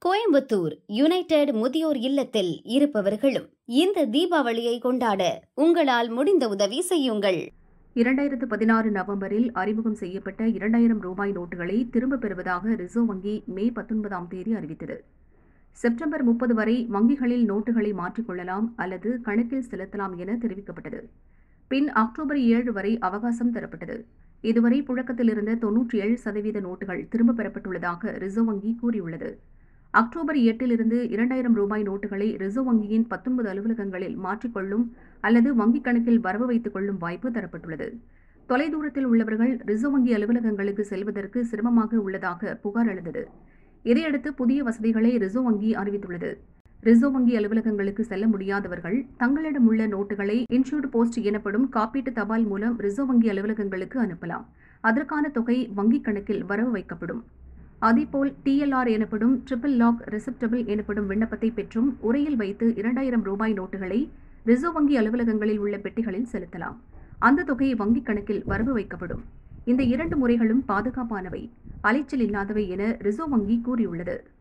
Coimbatore United முதியோர் இல்லத்தில் இருப்பவர்களும் இந்த தீபாவளியை கொண்டாட உங்களால் முடிந்த உதவி செய்யுங்கள் இரண்டாயிரத்து பதினாறு நவம்பரில் அறிமுகம் செய்யப்பட்ட இரண்டாயிரம் ரூபாய் நோட்டுகளை திரும்பப் பெறுவதாக ரிசர்வ் வங்கி மே பத்தொன்பதாம் தேதி அறிவித்தது செப்டம்பர் முப்பது வரை வங்கிகளில் நோட்டுகளை மாற்றிக்கொள்ளலாம் அல்லது கணக்கில் செலுத்தலாம் என தெரிவிக்கப்பட்டது பின் அக்டோபர் ஏழு வரை அவகாசம் தரப்பட்டது இதுவரை புழக்கத்தில் இருந்த தொன்னூற்றி ஏழு சதவீத நோட்டுகள் திரும்பப் பெறப்பட்டுள்ளதாக ரிசர்வ் வங்கி கூறியுள்ளது அக்டோபர் எட்டிலிருந்து இரண்டாயிரம் ரூபாய் நோட்டுகளை ரிசர்வ் வங்கியின் பத்தொன்பது அலுவலகங்களில் மாற்றிக்கொள்ளும் அல்லது வங்கிக் கணக்கில் வரவு வைத்துக் கொள்ளும் வாய்ப்பு தரப்பட்டுள்ளது தொலைதூரத்தில் உள்ளவர்கள் ரிசர்வ் வங்கி அலுவலகங்களுக்கு செல்வதற்கு சிரமமாக உள்ளதாக புகார் எழுந்தது இதையடுத்து புதிய வசதிகளை ரிசர்வ் வங்கி அறிவித்துள்ளது ரிசர்வ் வங்கி அலுவலகங்களுக்கு செல்ல முடியாதவர்கள் தங்களிடம் உள்ள நோட்டுகளை இன்சூர்டு போஸ்ட் எனப்படும் காப்பீட்டு தபால் மூலம் ரிசர்வ் வங்கி அலுவலகங்களுக்கு அனுப்பலாம் அதற்கான தொகை வங்கிக் கணக்கில் வரவு வைக்கப்படும் அதேபோல் டிஎல்ஆர் எனப்படும் ட்ரிபிள் லாக் ரிசப்டபிள் எனப்படும் விண்ணப்பத்தை பெற்றும் உரையில் வைத்து இரண்டாயிரம் ரூபாய் நோட்டுகளை ரிசர்வ் வங்கி அலுவலகங்களில் உள்ள பெட்டிகளில் செலுத்தலாம் அந்த தொகை வங்கிக் கணக்கில் வரவு வைக்கப்படும் இந்த இரண்டு முறைகளும் பாதுகாப்பானவை அலைச்சல் இல்லாதவை என ரிசர்வ் வங்கி கூறியுள்ளது